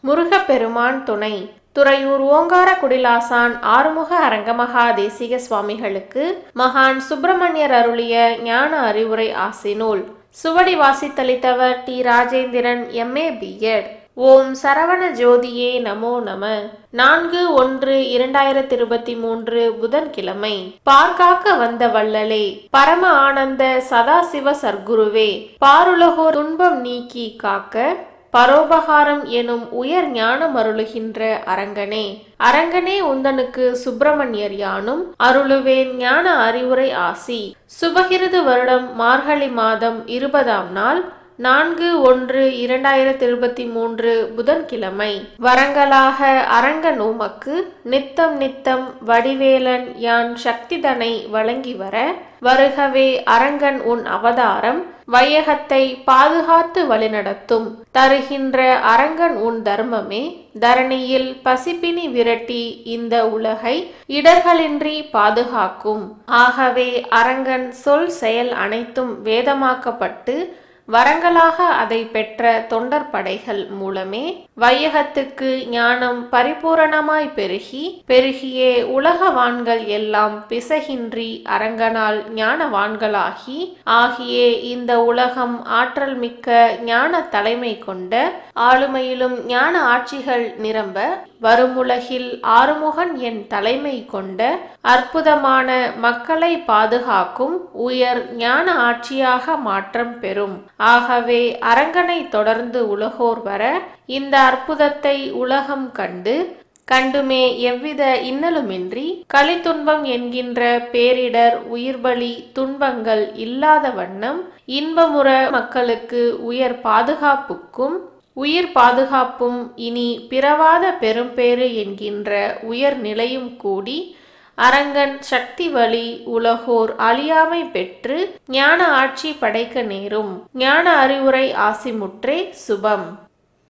முருகப்பெருமான் துணை துறையூர் ஓங்கார குடிலாசான் ஆறுமுக அரங்கமகா தேசிக சுவாமிகளுக்கு மகான் சுப்பிரமணியர் அருளிய ஞான அறிவுரை ஆசினூல் சுவடி வாசித்தளித்தவர் டி ராஜேந்திரன் எம்ஏ பிஎட் ஓம் சரவண ஜோதியே நமோ நம நான்கு ஒன்று இரண்டாயிரத்தி இருபத்தி மூன்று புதன்கிழமை பார்க்காக்க வந்த வள்ளலே பரம ஆனந்த சதாசிவ சர்க்குருவே பாருலகோர் துன்பம் நீக்கி காக்க பரோபகாரம் எனும் உயர் ஞானம் அருளுகின்ற அரங்கனே அரங்கனே உந்தனுக்கு சுப்பிரமணியர் யானும் அருளுவேன் ஞான அறிவுரை ஆசி சுபகிருது வருடம் மார்கழி மாதம் இருபதாம் நாள் நான்கு ஒன்று இரண்டாயிரத்தி இருபத்தி மூன்று புதன்கிழமை வரங்களாக அரங்கன் உமக்கு நித்தம் நித்தம் வடிவேலன் யான் சக்திதனை வழங்கி வர வருகவே அரங்கன் உன் அவதாரம் வையகத்தை பாதுகாத்து வழிநடத்தும் தருகின்ற அரங்கன் உன் தர்மமே தரணியில் பசிப்பினி விரட்டி இந்த உலகை இடர்களின்றி பாதுகாக்கும் ஆகவே அரங்கன் சொல் செயல் அனைத்தும் வேதமாக்கப்பட்டு வரங்களாக அதை பெற்ற தொண்டர் படைகள் மூலமே வையகத்துக்கு ஞானம் பரிபூரணமாய் பெருகி பெருகியே உலகவான்கள் எல்லாம் பிசகின்றி அரங்கனால் ஞானவான்களாகி ஆகியே இந்த உலகம் ஆற்றல் மிக்க ஞான தலைமை கொண்ட ஆளுமையிலும் ஞான ஆட்சிகள் நிரம்ப வருமுலகில் ஆறுமுகன் என் தலைமை கொண்ட அற்புதமான மக்களை பாதுகாக்கும் உயர் ஞான ஆட்சியாக மாற்றம் பெறும் ஆகவே அரங்கனை தொடர்ந்து உலகோர் வர இந்த அற்புதத்தை உலகம் கண்டு கண்டுமே எவ்வித இன்னலுமின்றி கலித்துன்பம் என்கின்ற பேரிடர் உயிர்பலி துன்பங்கள் இல்லாத வண்ணம் இன்பமுற மக்களுக்கு உயர் பாதுகாப்புக்கும் உயிர் பாதுகாப்பும் இனி பிறவாத பெரும்பேறு என்கின்ற உயர் நிலையும் கூடி அரங்கன் சக்தி வழி உலகோர் அழியாமை பெற்று ஞான ஆட்சி படைக்க நேரும் ஞான அறிவுரை ஆசிமுற்றே சுபம்